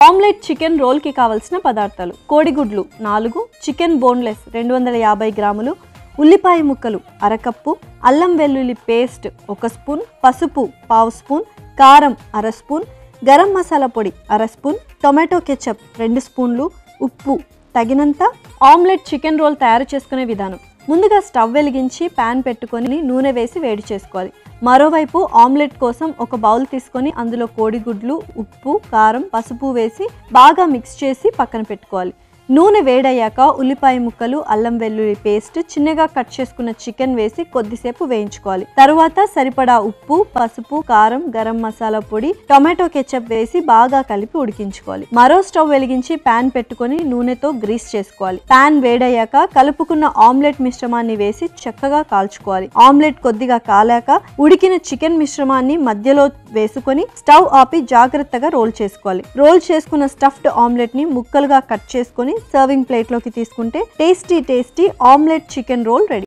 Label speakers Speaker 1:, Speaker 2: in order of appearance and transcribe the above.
Speaker 1: omelette chicken రోల్కి కావలసిన పదార్థాలు కోడిగుడ్లు నాలుగు చికెన్ బోన్లెస్ రెండు వందల యాభై గ్రాములు ఉల్లిపాయ ముక్కలు అరకప్పు అల్లం వెల్లుల్లి పేస్ట్ ఒక స్పూన్ పసుపు పావు స్పూన్ కారం అర స్పూన్ గరం మసాలా పొడి అర స్పూన్ టొమాటో కెచప్ రెండు స్పూన్లు ఉప్పు తగినంత ఆమ్లెట్ చికెన్ రోల్ తయారు చేసుకునే విధానం ముందుగా స్టవ్ వెలిగించి ప్యాన్ పెట్టుకొని నూనె వేసి వేడి చేసుకోవాలి మరోవైపు ఆమ్లెట్ కోసం ఒక బౌల్ తీసుకొని అందులో కోడిగుడ్లు ఉప్పు కారం పసుపు వేసి బాగా మిక్స్ చేసి పక్కన పెట్టుకోవాలి నూనె వేడయ్యాక ఉల్లిపాయ ముక్కలు అల్లం వెల్లుల్లి పేస్ట్ చిన్నగా కట్ చేసుకున్న చికెన్ వేసి కొద్దిసేపు వేయించుకోవాలి తరువాత సరిపడా ఉప్పు పసుపు కారం గరం మసాలా పొడి టొమాటో కెచప్ వేసి బాగా కలిపి ఉడికించుకోవాలి మరో స్టవ్ వెలిగించి ప్యాన్ పెట్టుకొని నూనెతో గ్రీస్ చేసుకోవాలి ప్యాన్ వేడయ్యాక కలుపుకున్న ఆమ్లెట్ మిశ్రమాన్ని వేసి చక్కగా కాల్చుకోవాలి ఆమ్లెట్ కొద్దిగా కాలాక ఉడికిన చికెన్ మిశ్రమాన్ని మధ్యలో వేసుకొని స్టవ్ ఆపి జాగ్రత్తగా రోల్ చేసుకోవాలి రోల్ చేసుకున్న స్టఫ్డ్ ఆమ్లెట్ ని ముక్కలుగా కట్ చేసుకొని సర్వింగ్ ప్లేట్లోకి తీసుకుంటే tasty tasty omelette chicken roll ready